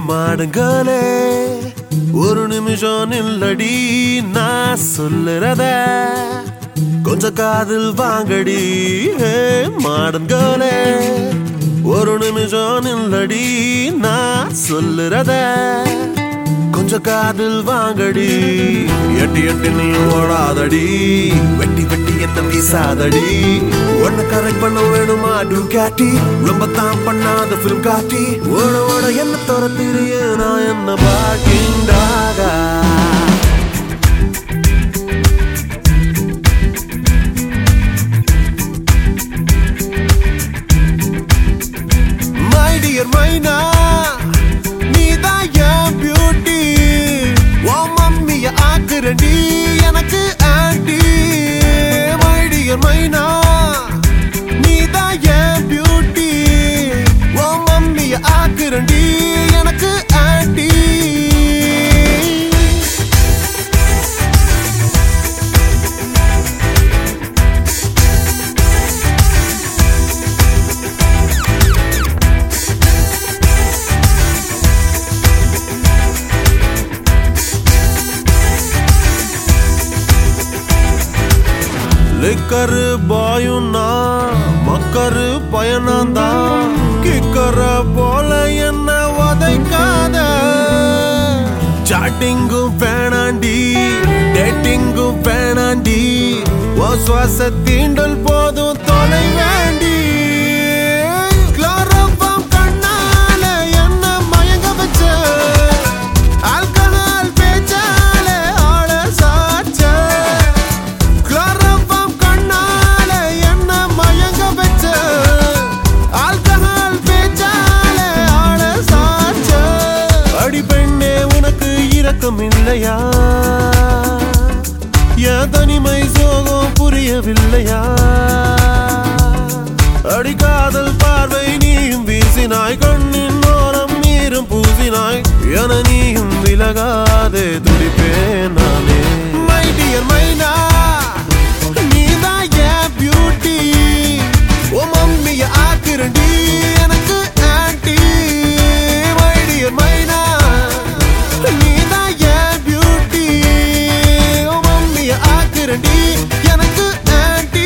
மாடுங்களே ஒரு நிமிஷம் நில்லடி நான் சொல்லுறத கொஞ்சம் காதில் வாங்கடி ஹே மாடுங்களே ஒரு நிமிஷம் நில்லடி நான் சொல்லுறத கொஞ்சம் காதில் வாங்கடி எட்டி எட்டி நீ ஓடாதடி வெட்டி வெட்டி என்ன வீசாதடி உன்னை கரெக்ட் பண்ண வேணுமா டூ காட்டி ரொம்ப தான் பண்ணாத ஃபிலிம் காட்டி ஓட ஓட என்ன துரத்திரிய நான் என்ன பார்க்கின்றாக மை டியர் மைனா நீதான் என் பியூட்டி ஓ மம்மிய ஆக்குறடி எனக்கு ஆண்டி மை டியர் மைனா நீதான் என் பியூட்டி ஓ மம்மிய ஆக்குறடி எனக்கு ஆண்டி லிக்கரு பாயும் நான் மக்கரு பயணம்தான் கிக்கர போல என்ன உதைக்காத சாட்டிங்கும் வேணாண்டி டேட்டிங்கும் வேணாண்டி உன் சுவாச தீண்டல் போதும் தொலை வேண்டி Chloroform கண்ணால என்ன மயங்க வச்ச ஆல்கஹால் பேச்சால ஆள சாச்ச குளோரோஃபார்ம் கண்ணால என்ன மயங்க வச்ச ஆல்கஹால் பேச்சால ஆள சாச்ச அடி பெண்ணே உனக்கு இரக்கம் இல்லையா என் தனிமை சோகம் புரியவில்லையா அடி காதல் பார்வை நீயும் வீசினாய் கண்ணின் ஓரம் நீரும் பூசினாய் என நீயும் விலகாதே துடிப்பேன் நானே மை டியர் மைனா நீதான் என் பியூட்டி ஓ மம்மிய ஆக்குறண்டி எனக்கு ஆண்டி மை டியர் மைனா நீதான் என் பியூட்டி ஓ மம்மிய ஆக்குறண்டி எனக்கு ஆண்டி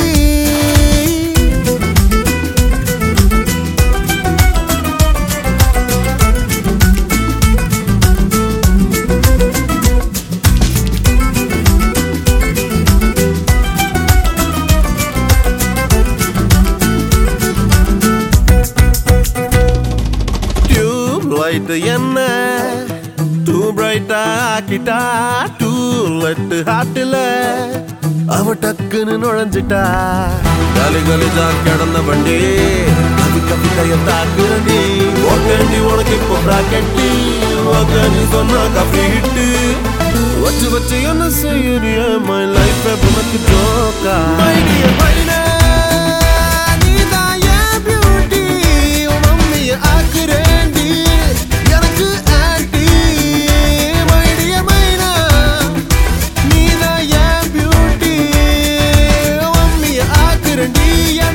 டியூப் லைட் என்ன டூ பிரைட்டா ஆக்கிட்டா டூ லெட் ஹாட்டில் அவ டக்குன்னு நுழைஞ்சிட்டா கலி கலிஜா கிடந்த வண்டி அது கவிதைய தாக்குறடி ஓகேண்டி உனக்கு இப்போ பிராக்கெட்டி ஓகே நீ சொன்னா கஃபி ஹிட்டு வச்சு வச்சு என்ன செய்யறிய மை லைஃப் உனக்கு ஜோக்கா மை டியர் மைனே நீதான் என் பியூட்டி உன் மம்மிய ஆக்குறேன்டி எனக்கு ஆண்டி மைடிய மைனா நீதான் என் பியூட்டி உன் மம்மிய ஆக்குறேன்டி